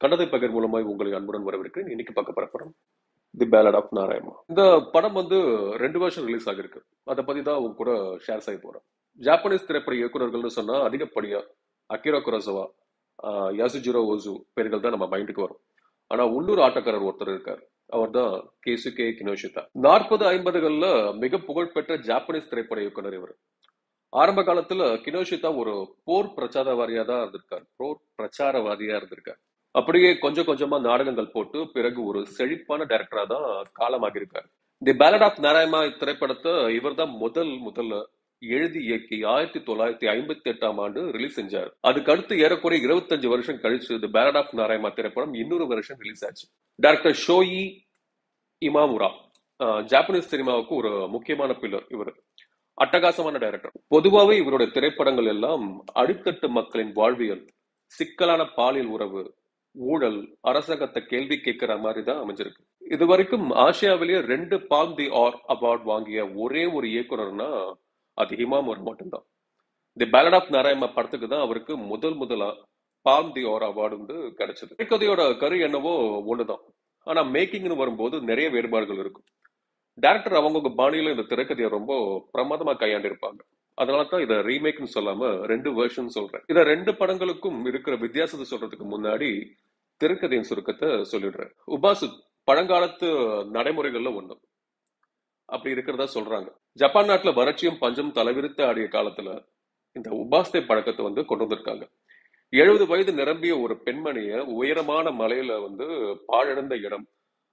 கண்டதை பகர் மூலமாய் உங்களை அன்புடன் வரவிருக்கிறேன் இன்னைக்கு பார்க்க போற படம் தி பேலட் ஆஃப் நாராயமா இந்த படம் வந்து ரெண்டு வருஷம் ரிலீஸ் ஆகிருக்கு அதை பத்தி தான் உங்க கூட ஷேர் செய்ய போறேன் ஜாப்பனீஸ் திரைப்பட இயக்குனர்கள்னு சொன்னா அதிகப்படியா அக்கிரா குரசவா யாசுஜிரோ ஓசு பேர்கள் தான் நம்ம மைண்டுக்கு வரும் ஆனா உள்ளூர் ஆட்டக்காரர் ஒருத்தர் இருக்கார் அவர் தான் கேசுகே கினோஷிதா நாற்பது ஐம்பதுகள்ல மிக புகழ்பெற்ற ஜாப்பனீஸ் திரைப்பட இயக்குனர் இவர் ஆரம்ப காலத்துல கினோஷிதா ஒரு போர் பிரச்சாரவாதியா தான் இருந்திருக்கார் போர் பிரச்சாரவாதியா இருந்திருக்கார் அப்படியே கொஞ்சம் கொஞ்சமா நாடகங்கள் போட்டு பிறகு ஒரு செழிப்பான டைரக்டரா தான் காலமாகி இருக்கார் தி பேலட் ஆஃப் நாராயணா திரைப்படத்தை இவர் தான் முதல் முதல்ல எழுதி இயக்கி ஆயிரத்தி தொள்ளாயிரத்தி ஐம்பத்தி எட்டாம் ஆண்டு ரிலீஸ் செஞ்சார் அதுக்கு அடுத்து ஏறக்குறைய இருபத்தஞ்சு வருஷம் கழிச்சு தி பேலட் ஆஃப் நாராயணா திரைப்படம் இன்னொரு வருஷம் ரிலீஸ் ஆச்சு டைரக்டர் ஷோயி இமாமுரா ஜாப்பனீஸ் சினிமாவுக்கு ஒரு முக்கியமான பில்லர் இவர் அட்டகாசமான டைரக்டர் பொதுவாகவே இவருடைய திரைப்படங்கள் எல்லாம் அடித்தட்டு மக்களின் வாழ்வியல் சிக்கலான பாலியல் உறவு ஊழல் அரசாங்கத்தை கேள்வி கேட்கிற மாதிரி தான் அமைஞ்சிருக்கு இது வரைக்கும் ஆசியாவிலேயே ரெண்டு பால் தி ஆர் அவார்ட் வாங்கிய ஒரே ஒரு இயக்குனர்னா அது ஹிமாமுரா மட்டும்தான் தி பேலட் ஆஃப் நாராயணா படத்துக்கு தான் அவருக்கு முதல் முதலா பாம் தி ஆர் அவார்டு வந்து கிடைச்சது திரைக்கதையோட கரு என்னவோ ஒண்ணுதான் ஆனா மேக்கிங்னு வரும்போது நிறைய வேறுபாடுகள் இருக்கும் டேரக்டர் அவங்கவுங்க பாணியில இந்த திரைக்கதையை ரொம்ப பிரமாதமா கையாண்டிருப்பாங்க அதனால தான் இதை ரீமேக்னு சொல்லாம ரெண்டு வேர்ஷன் சொல்றேன் இத ரெண்டு படங்களுக்கும் இருக்கிற வித்தியாசத்தை சொல்றதுக்கு முன்னாடி திரைக்கதையின் சுருக்கத்தை சொல்லிடுறேன் உபாசு பழங்காலத்து நடைமுறைகள்ல ஒண்ணு அப்படி இருக்கிறதா சொல்றாங்க ஜப்பான் நாட்டுல வறட்சியும் பஞ்சம் தலைவிரித்து ஆடிய காலத்துல இந்த உபாஸ்தை பழக்கத்தை வந்து கொண்டு வந்திருக்காங்க எழுபது வயது நிரம்பிய ஒரு பெண்மணிய உயரமான மலையில வந்து பாழடைந்த இடம்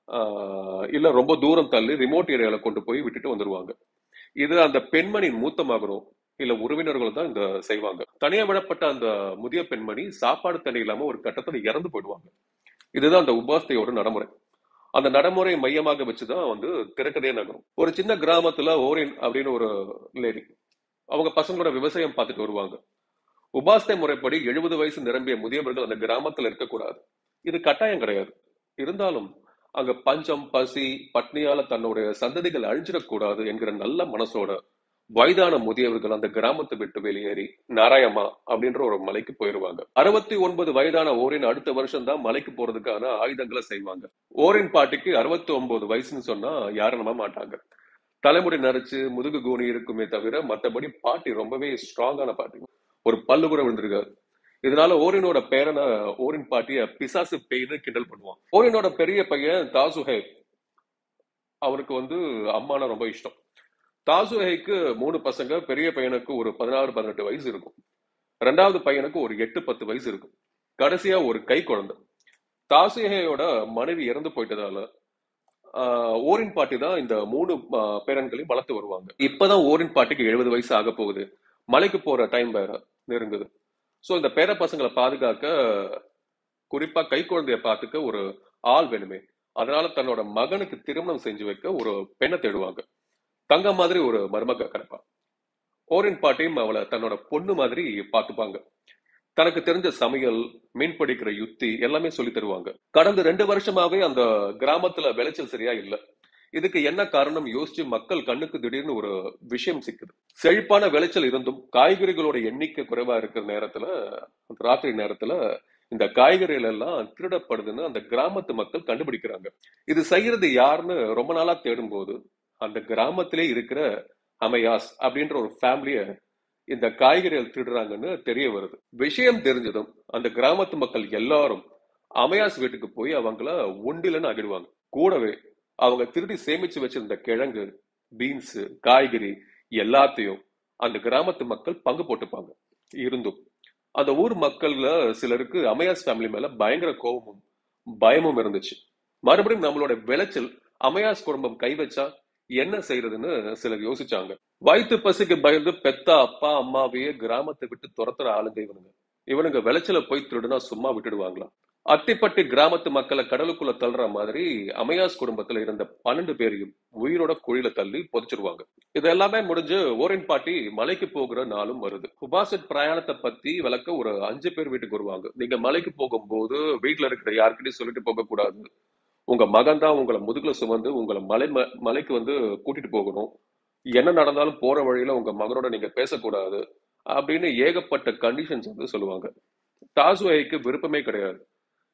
ஆஹ் இல்ல ரொம்ப தூரம் தள்ளி ரிமோட் ஏரியால கொண்டு போய் விட்டுட்டு வந்துருவாங்க இது அந்த பெண்மணியின் மூத்த மகனோ இல்ல உறவினர்களும் தான் இந்த செய்வாங்க தனியா விடப்பட்ட அந்த முதிய பெண்மணி சாப்பாடு தண்ணி இல்லாம ஒரு கட்டத்துல இறந்து போயிடுவாங்க இதுதான் அந்த உபாஸ்தையோட நடைமுறை அந்த நடைமுறை மையமாக வச்சுதான் வந்து திரைக்கதையே நகரும் ஒரு சின்ன கிராமத்துல ஓரின் அப்படின்னு ஒரு லேடி அவங்க பசங்களோட விவசாயம் பார்த்துட்டு வருவாங்க உபாஸ்தை முறைப்படி எழுபது வயசு நிரம்பிய முதியவர்கள் அந்த கிராமத்துல இருக்கக்கூடாது இது கட்டாயம் கிடையாது இருந்தாலும் அங்க பஞ்சம் பசி பட்னியால தன்னுடைய சந்ததிகள் அழிஞ்சிடக்கூடாது என்கிற நல்ல மனசோட வயதான முதியவர்கள் அந்த கிராமத்தை விட்டு வெளியேறி நாராயமா அப்படின்ற ஒரு மலைக்கு போயிருவாங்க அறுபத்தி ஒன்பது வயதான ஓரின் அடுத்த வருஷம் தான் மலைக்கு போறதுக்கான ஆயுதங்களை செய்வாங்க ஓரின் பாட்டிக்கு அறுபத்தி ஒன்பது வயசுன்னு சொன்னா யாரும் நம்ப மாட்டாங்க தலைமுடி நரைச்சு முதுகு கோணி இருக்குமே தவிர மத்தபடி பாட்டி ரொம்பவே ஸ்ட்ராங்கான பாட்டி ஒரு பல்லு கூட விழுந்திருக்காரு இதனால ஓரினோட பேரனை ஓரின் பாட்டிய பிசாசு பெய்னு கிண்டல் பண்ணுவான் ஓரினோட பெரிய பையன் தாசுஹே அவனுக்கு வந்து அம்மானா ரொம்ப இஷ்டம் தாசுஹேக்கு மூணு பசங்க பெரிய பையனுக்கு ஒரு பதினாறு பதினெட்டு வயசு இருக்கும் ரெண்டாவது பையனுக்கு ஒரு எட்டு பத்து வயசு இருக்கும் கடைசியா ஒரு கை குழந்தை தாசுஹேயோட மனைவி இறந்து போயிட்டதால ஆஹ் ஓரின் பாட்டி தான் இந்த மூணு ஆஹ் பேரன்களையும் வளர்த்து வருவாங்க இப்பதான் ஓரின் பாட்டிக்கு எழுபது வயசு ஆக போகுது மலைக்கு போற டைம் வேற நெருங்குது சோ இந்த பேர பசங்களை பாதுகாக்க குறிப்பா கை குழந்தைய பார்த்துக்க ஒரு ஆள் வேணுமே அதனால தன்னோட மகனுக்கு திருமணம் செஞ்சு வைக்க ஒரு பெண்ணை தேடுவாங்க தங்க மாதிரி ஒரு மருமக கிடப்பா ஓரின் பாட்டியும் அவளை தன்னோட பொண்ணு மாதிரி பார்த்துப்பாங்க தனக்கு தெரிஞ்ச சமையல் மீன் பிடிக்கிற யுத்தி எல்லாமே சொல்லி தருவாங்க கடந்த ரெண்டு வருஷமாவே அந்த கிராமத்துல விளைச்சல் சரியா இல்ல இதுக்கு என்ன காரணம் யோசிச்சு மக்கள் கண்ணுக்கு திடீர்னு ஒரு விஷயம் சிக்குது செழிப்பான விளைச்சல் இருந்தும் காய்கறிகளோட எண்ணிக்கை குறைவா இருக்கிற நேரத்துல அந்த ராத்திரி நேரத்துல இந்த காய்கறிகள் எல்லாம் திருடப்படுதுன்னு அந்த கிராமத்து மக்கள் கண்டுபிடிக்கிறாங்க இது செய்யறது யாருன்னு ரொம்ப நாளா தேடும் போது அந்த கிராமத்திலே இருக்கிற அமையாஸ் அப்படின்ற ஒரு ஃபேமிலிய இந்த காய்கறிகள் திருடுறாங்கன்னு தெரிய வருது விஷயம் தெரிஞ்சதும் அந்த கிராமத்து மக்கள் எல்லாரும் அமையாஸ் வீட்டுக்கு போய் அவங்கள ஒண்டிலன்னு அகிடுவாங்க கூடவே அவங்க திருடி சேமிச்சு வச்சிருந்த கிழங்கு பீன்ஸ் காய்கறி எல்லாத்தையும் அந்த கிராமத்து மக்கள் பங்கு போட்டுப்பாங்க இருந்தும் அந்த ஊர் மக்கள்ல சிலருக்கு அமையாஸ் ஃபேமிலி மேல பயங்கர கோபமும் பயமும் இருந்துச்சு மறுபடியும் நம்மளோட விளைச்சல் அமையாஸ் குடும்பம் கை வச்சா என்ன செய்யறதுன்னு சிலர் யோசிச்சாங்க வயிற்று பசிக்கு பயந்து பெத்த அப்பா அம்மாவையே கிராமத்தை விட்டு துரத்துற ஆளுங்க இவனுங்க இவனுங்க விளைச்சல போய் திருடுனா சும்மா விட்டுடுவாங்களா அத்திப்பட்டி கிராமத்து மக்களை கடலுக்குள்ள தள்ளுற மாதிரி அமையாஸ் குடும்பத்துல இருந்த பன்னெண்டு பேரையும் உயிரோட குழியில தள்ளி புதைச்சிருவாங்க இது எல்லாமே முடிஞ்சு ஓரின் பாட்டி மலைக்கு போகிற நாளும் வருது உபாசட் பிரயாணத்தை பத்தி விளக்க ஒரு அஞ்சு பேர் வீட்டுக்கு வருவாங்க நீங்க மலைக்கு போகும்போது வீட்டுல இருக்கிற யாருக்கிட்டையும் சொல்லிட்டு போக கூடாது உங்க மகன் தான் உங்களை முதுகுல சுமந்து உங்களை மலை ம- மலைக்கு வந்து கூட்டிட்டு போகணும் என்ன நடந்தாலும் போற வழியில உங்க மகனோட நீங்க பேசக்கூடாது அப்படின்னு ஏகப்பட்ட கண்டிஷன்ஸ் வந்து சொல்லுவாங்க டாசுவைக்கு விருப்பமே கிடையாது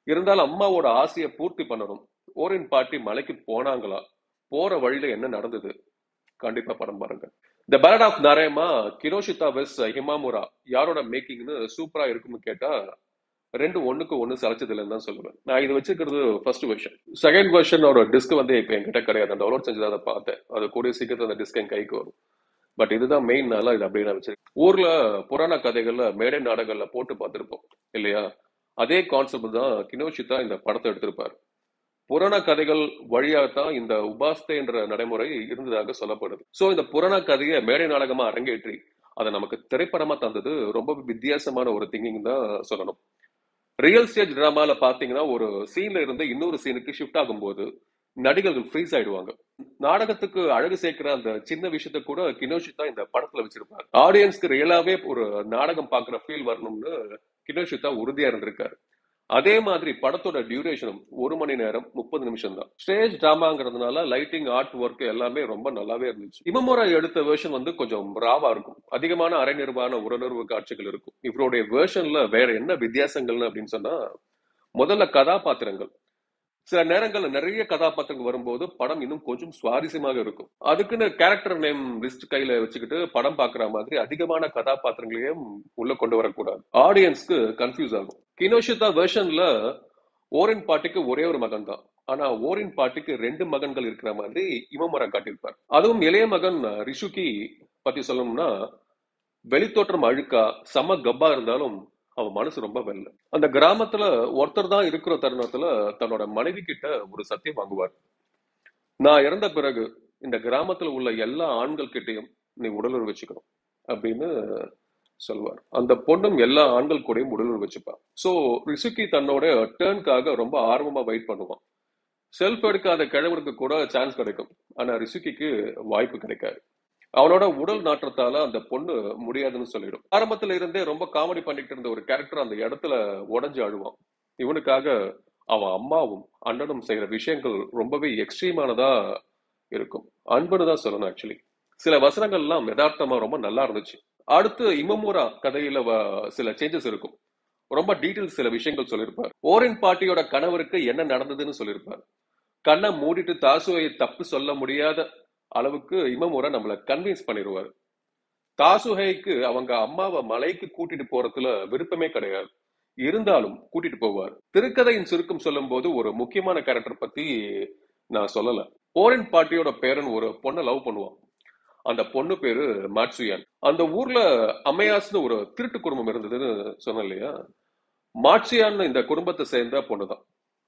இருந்தாலும் அம்மாவோட ஆசையை பூர்த்தி பண்ணணும் ஓரின் பாட்டி மலைக்கு போனாங்களா போற வழியில என்ன நடந்தது கண்டிப்பா படம் பாருங்க த பேலட் ஆஃப் நரேமா கிரோஷிதா வெஸ் ஹிமாமுரா யாரோட மேக்கிங்னு சூப்பரா இருக்கும்னு கேட்டா ரெண்டு ஒண்ணுக்கு ஒண்ணு சளைச்சது இல்லைன்னு தான் சொல்லுவேன் நான் இது வச்சிருக்கிறது ஃபர்ஸ்ட் வெர்ஷன் செகண்ட் வெர்ஷன் ஒரு டிஸ்க் வந்து இப்போ என்கிட்ட கிடையாது நான் டவுன்லோட் செஞ்சு அதை பார்த்தேன் அது கூடிய சீக்கிரத்தில் அந்த டிஸ்க் என் கைக்கு வரும் பட் இதுதான் மெயின் நாளா இது அப்படியே நான் வச்சிருக்கேன் ஊர்ல புராண கதைகள்ல மேடை நாடகங்கள்ல போட்டு பார்த்திருப்போம் இல்லையா அதே கான்செப்ட் தான் கினோஷிதா இந்த படத்தை எடுத்திருப்பார் புராண கதைகள் வழியாகத்தான் இந்த உபாஸ்தை என்ற நடைமுறை இருந்ததாக சொல்லப்படுது சோ இந்த புராண கதையை மேடை நாடகமா அரங்கேற்றி அதை நமக்கு திரைப்படமா தந்தது ரொம்ப வித்தியாசமான ஒரு திங்கிங் தான் சொல்லணும் ரியல் ஸ்டேஜ் டிராமால பாத்தீங்கன்னா ஒரு சீன்ல இருந்து இன்னொரு சீனுக்கு ஷிஃப்ட் ஆகும்போது நடிகர்கள் ஃப்ரீஸ் ஆயிடுவாங்க நாடகத்துக்கு அழகு சேர்க்கிற அந்த சின்ன விஷயத்த கூட கினோஷிதா இந்த படத்துல வச்சிருப்பாரு ஆடியன்ஸ்க்கு ரியலாவே ஒரு நாடகம் பாக்குற ஃபீல் வரணும்னு கினோஷிதா உறுதியா இருந்திருக்காரு அதே மாதிரி படத்தோட டியூரேஷனும் ஒரு மணி நேரம் முப்பது நிமிஷம் தான் ஸ்டேஜ் டிராமாங்கிறதுனால லைட்டிங் ஆர்ட் ஒர்க் எல்லாமே ரொம்ப நல்லாவே இருந்துச்சு இமமுறை எடுத்த வேர்ஷன் வந்து கொஞ்சம் ராவா இருக்கும் அதிகமான அரை நிர்வாண உடலுறவு காட்சிகள் இருக்கும் இவருடைய வேர்ஷன்ல வேற என்ன வித்தியாசங்கள்னு அப்படின்னு சொன்னா முதல்ல கதாபாத்திரங்கள் சில நேரங்கள்ல நிறைய கதாபாத்திரங்கள் வரும்போது படம் இன்னும் கொஞ்சம் சுவாரஸ்யமாக இருக்கும் அதுக்குன்னு கேரக்டர் நேம் லிஸ்ட் கையில வச்சுக்கிட்டு படம் பாக்குற மாதிரி அதிகமான கதாபாத்திரங்களையும் உள்ள கொண்டு வரக்கூடாது ஆடியன்ஸ்க்கு கன்ஃபியூஸ் ஆகும் கினோஷிதா வெர்ஷன்ல ஓரின் பாட்டிக்கு ஒரே ஒரு மகன் தான் ஆனா ஓரின் பாட்டிக்கு ரெண்டு மகன்கள் இருக்கிற மாதிரி இமமரம் காட்டியிருப்பார் அதுவும் இளைய மகன் ரிஷுகி பத்தி சொல்லணும்னா வெளித்தோற்றம் அழுக்கா செம கப்பா இருந்தாலும் அவன் மனசு ரொம்ப வெல்ல அந்த கிராமத்துல ஒருத்தர் தான் இருக்கிற தருணத்துல தன்னோட மனைவி கிட்ட ஒரு சத்தியம் வாங்குவார் நான் இறந்த பிறகு இந்த கிராமத்துல உள்ள எல்லா ஆண்கள் கிட்டையும் நீ உடலுறவு வச்சுக்கணும் அப்படின்னு சொல்வார் அந்த பொண்ணும் எல்லா ஆண்கள் கூடயும் உடலுறவு வச்சுப்பா சோ ரிசுக்கி தன்னோட டேர்னுக்காக ரொம்ப ஆர்வமா வெயிட் பண்ணுவான் செல்ஃப் எடுக்காத கிழவனுக்கு கூட சான்ஸ் கிடைக்கும் ஆனா ரிசுக்கிக்கு வாய்ப்பு கிடைக்காது அவனோட உடல் நாற்றத்தால அந்த பொண்ணு முடியாதுன்னு சொல்லிடும் ஆரம்பத்துல இருந்தே ரொம்ப காமெடி பண்ணிட்டு இருந்த ஒரு கேரக்டர் அந்த இடத்துல உடஞ்சு அழுவான் இவனுக்காக அவன் அம்மாவும் அண்ணனும் செய்யற விஷயங்கள் ரொம்பவே எக்ஸ்ட்ரீமானதா இருக்கும் அன்புன்னு தான் சொல்லணும் ஆக்சுவலி சில வசனங்கள்லாம் யதார்த்தமா ரொம்ப நல்லா இருந்துச்சு அடுத்து இமமுரா கதையில சில சேஞ்சஸ் இருக்கும் ரொம்ப டீட்டெயில் சில விஷயங்கள் சொல்லியிருப்பார் ஓரின் பாட்டியோட கணவருக்கு என்ன நடந்ததுன்னு சொல்லியிருப்பார் கண்ணை மூடிட்டு தாசுவையை தப்பு சொல்ல முடியாத அளவுக்கு இமமுறை நம்மளை கன்வின்ஸ் பண்ணிடுவாரு தாசுகைக்கு அவங்க அம்மாவை மலைக்கு கூட்டிட்டு போறதுல விருப்பமே கிடையாது இருந்தாலும் கூட்டிட்டு போவார் திருக்கதையின் சுருக்கம் சொல்லும் போது ஒரு முக்கியமான கேரக்டர் பத்தி நான் சொல்லல போரின் பாட்டியோட பேரன் ஒரு பொண்ணை லவ் பண்ணுவான் அந்த பொண்ணு பேரு மாட்சுயான் அந்த ஊர்ல அம்மையாஸ்னு ஒரு திருட்டு குடும்பம் இருந்ததுன்னு சொன்ன இல்லையா மாட்சியான் இந்த குடும்பத்தை சேர்ந்த பொண்ணுதான்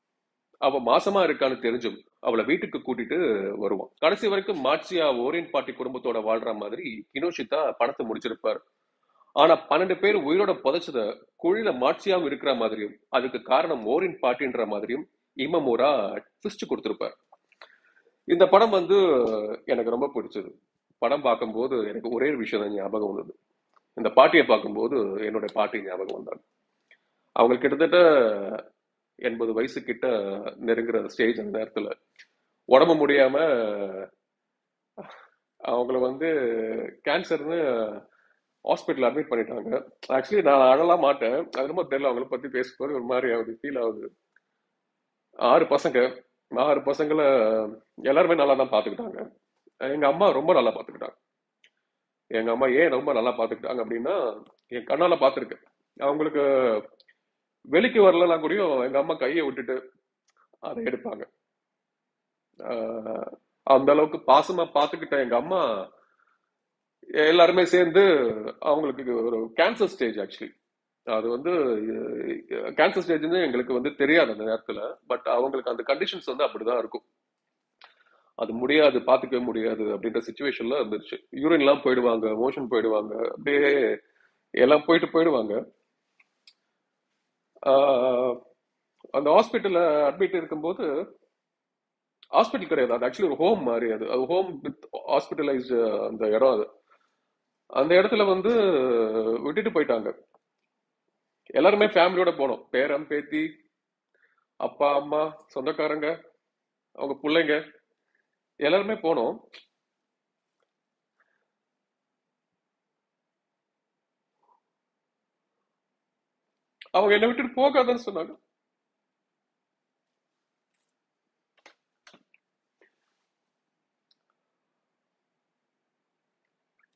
அவ மாசமா இருக்கான்னு தெரிஞ்சும் அவளை வீட்டுக்கு கூட்டிட்டு வருவான் கடைசி வரைக்கும் மாட்சியா ஓரியன் பாட்டி குடும்பத்தோட வாழ்ற மாதிரி கினோஷிதா படத்தை முடிச்சிருப்பார் ஆனா பன்னெண்டு பேர் உயிரோட புதைச்சத குழியில மாட்சியாவும் இருக்கிற மாதிரியும் அதுக்கு காரணம் ஓரின் பாட்டின்ற மாதிரியும் இமமூரா ட்விஸ்ட் கொடுத்திருப்பார் இந்த படம் வந்து எனக்கு ரொம்ப பிடிச்சது படம் பார்க்கும்போது எனக்கு ஒரே ஒரு விஷயம் தான் ஞாபகம் வந்தது இந்த பாட்டியை பார்க்கும்போது என்னுடைய பாட்டி ஞாபகம் வந்தாங்க அவங்க கிட்டத்தட்ட எண்பது வயசு கிட்ட நெருங்குற ஸ்டேஜ் அந்த நேரத்துல உடம்பு முடியாம அவங்கள வந்து கேன்சர்னு ஹாஸ்பிட்டல் அட்மிட் பண்ணிட்டாங்க ஆக்சுவலி நான் அழலாம் மாட்டேன் அது ரொம்ப தெரியல அவங்கள பத்தி பேசும்போது ஒரு மாதிரி ஆகுது ஃபீல் ஆகுது ஆறு பசங்க ஆறு பசங்களை எல்லாருமே நல்லா தான் பாத்துக்கிட்டாங்க எங்க அம்மா ரொம்ப நல்லா பாத்துக்கிட்டாங்க எங்க அம்மா ஏன் ரொம்ப நல்லா பாத்துக்கிட்டாங்க அப்படின்னா என் கண்ணால பாத்துருக்கேன் அவங்களுக்கு வெளிக்கு வரலன்னா கூடயும் எங்க அம்மா கையை விட்டுட்டு அதை எடுப்பாங்க அந்த அளவுக்கு பாசமா பாத்துக்கிட்ட எங்க அம்மா எல்லாருமே சேர்ந்து அவங்களுக்கு ஒரு கேன்சர் ஸ்டேஜ் ஆக்சுவலி அது வந்து கேன்சர் ஸ்டேஜ்னு எங்களுக்கு வந்து தெரியாது அந்த நேரத்துல பட் அவங்களுக்கு அந்த கண்டிஷன்ஸ் வந்து அப்படிதான் இருக்கும் அது முடியாது பாத்துக்கவே முடியாது அப்படின்ற சுச்சுவேஷன்ல இருந்துச்சு யூரின் எல்லாம் போயிடுவாங்க மோஷன் போயிடுவாங்க அப்படியே எல்லாம் போயிட்டு போயிடுவாங்க அந்த ஹாஸ்பிட்டல்ல அட்மிட் இருக்கும்போது ஹாஸ்பிட்டல் கிடையாது அது ஆக்சுவலி ஒரு ஹோம் மாதிரி அது அது ஹோம் வித் ஹாஸ்பிட்டலைஸ்ட் அந்த இடம் அது அந்த இடத்துல வந்து விட்டுட்டு போயிட்டாங்க எல்லாருமே ஃபேமிலியோட போனோம் பேரம் பேத்தி அப்பா அம்மா சொந்தக்காரங்க அவங்க பிள்ளைங்க எல்லாருமே போனோம் அவங்க என்னை விட்டுட்டு போகாதன்னு சொன்னாங்க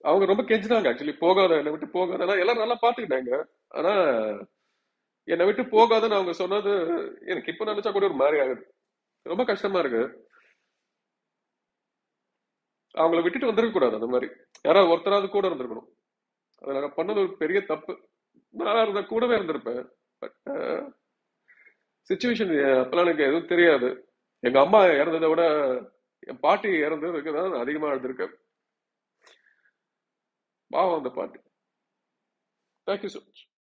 அவங்க ரொம்ப கெஞ்சினாங்க ஆக்சுவலி போகாத என்னை விட்டு போகாத ஆனா எல்லாரும் நல்லா பாத்துக்கிட்டாங்க ஆனா என்னை விட்டு போகாதன்னு அவங்க சொன்னது எனக்கு இப்ப நினைச்சா கூட ஒரு மாதிரி ஆகுது ரொம்ப கஷ்டமா இருக்கு அவங்கள விட்டுட்டு வந்திருக்க கூடாது அந்த மாதிரி யாராவது ஒருத்தராவது கூட இருந்திருக்கணும் அது நாங்க பண்ணது ஒரு பெரிய தப்பு நான் இருந்தா கூடவே இருந்திருப்பேன் பட் சுச்சுவேஷன் அப்பெல்லாம் எனக்கு எதுவும் தெரியாது எங்க அம்மா இறந்ததை விட என் பாட்டி இறந்ததுக்கு தான் நான் அதிகமா எழுதிருக்கேன் பாவம் அந்த பாட்டி தேங்க்யூ ஸோ மச்